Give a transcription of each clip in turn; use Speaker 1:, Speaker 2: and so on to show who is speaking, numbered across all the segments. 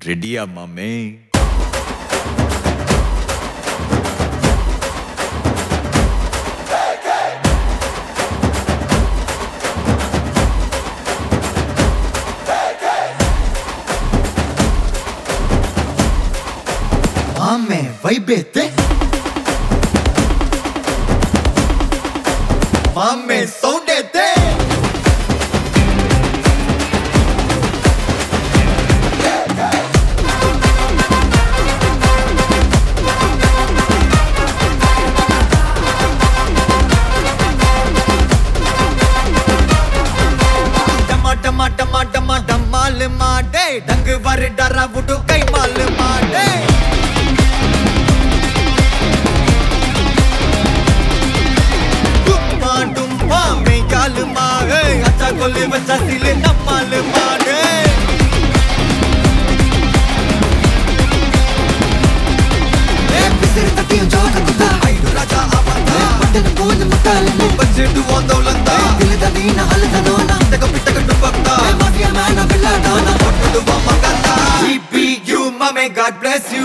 Speaker 1: ரெடியா மாமே
Speaker 2: மாமே வைபேத்து மாமே சவுண்ட் ஏத்து டமா டமா டமா டமா டம்மாலு மாடே டங்கு வரு டரா புட்டு கை மாலு மாடே டும்மா டும்மா மெய்காலு மாடே அச்சா கொல்லு வச்சா சிலு நம்மாலு மாடே ஐடு ராஜா ஆவாதா பட்ஜெட்டு ஓந்தோலந்தா தக பிட்டக டுப்பக்தா ஒட்டுடுவா மகந்தா GPU மாமே God bless you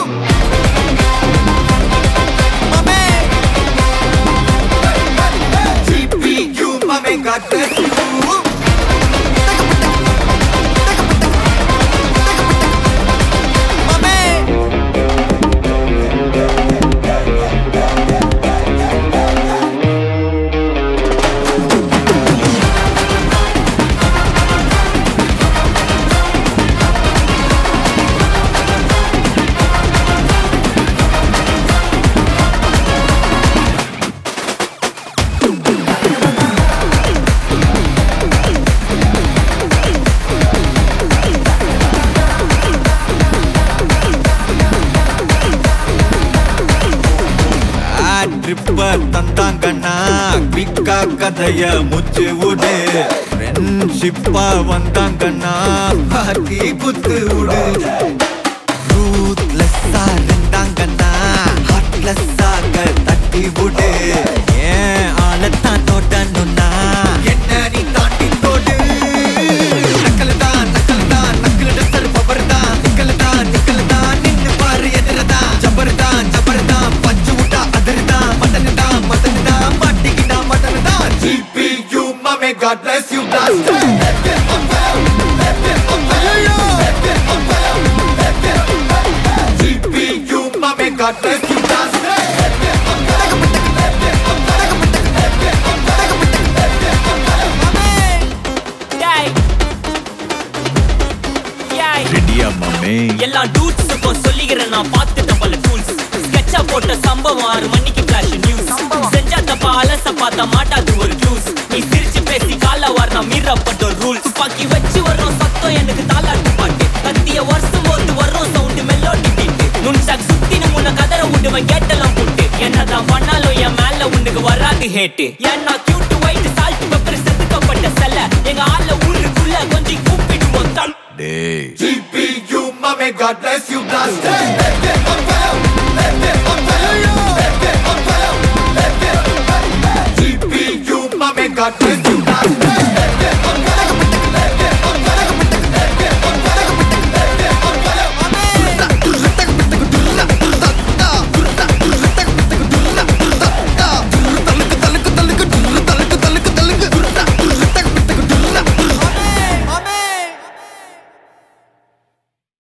Speaker 2: மாமே GPU மாமே God bless you மாமே
Speaker 1: ட்ரிப்ப தந்தாங்கன்னா குவிக்கா கதைய முச்சு விடு ஃப்ரெண்ட்ஷிப்பா வந்தாங்கன்னா பாட்டி குத்து விடு ரூத்லெஸ்ஸா இருந்தாங்கன்னா ஹார்ட்லெஸ்ஸாக தட்டி விடு ஏன் ஆளத்தான் தோட்டணும்னா என்ன நீ தாண்டி தோடு நக்கல் தான் நக்கல் தான் நக்கல் டஸ்டர் பவர் தான் நிக்கல் தான் நிக்கல் தான் நின்னு பாரு எதிரதான் ஜபர் தான் ஜபர் தான் பஞ்சு விட்டா அதிர் தான் மட்டன் தான் மட்டன் தான் மாட்டிக்கிட்டா மட்டன் தான் GPU மாமே God bless you blaster GPU மாமே God bless you blaster
Speaker 3: Yay. Yay.
Speaker 1: ரெடியா மாமே
Speaker 3: எல்லா டூட்ஸுக்கும் சொல்லிக்கிறேன் நான் பார்த்துட்ட பல டூல்ஸ் ஸ்கெட்சா போட்ட சம்பவம் ஆறு மணிக்கு ஃபிளாஷ் நியூஸ் செஞ்சா தப்பா அலச பார்த்தா மாட்டாது ஒரு ஜூஸ் நீ சிரிச்சு பேசி கால வாரணம் மீறப்பட்ட ரூல்ஸ் துப்பாக்கி வச்சு வர்றோம் சத்தம் எனக்கு தாலாட்டு பாட்டு கத்திய வருஷம் போது வர்றோம் சவுண்டு மெல்லோடி பீட்டு நுண்சாக் சுத்தின முன்ன கதற விடுவேன் கேட்டெல்லாம் போட்டு என்னதான் பண்ணாலும் என் மேல உனக்கு வராது ஹேட்டு ஏன்னா கியூட் ஒயிட் சால்ட் பெப்பர் செதுக்கப்பட்ட செல்ல எங்க ஆள ஊருக்குள்ள கொஞ்சம் கூப்பிடுவோம் தம்
Speaker 1: டேய்
Speaker 2: GPU மாமே God bless you blaster GPU மாமே God bless you blaster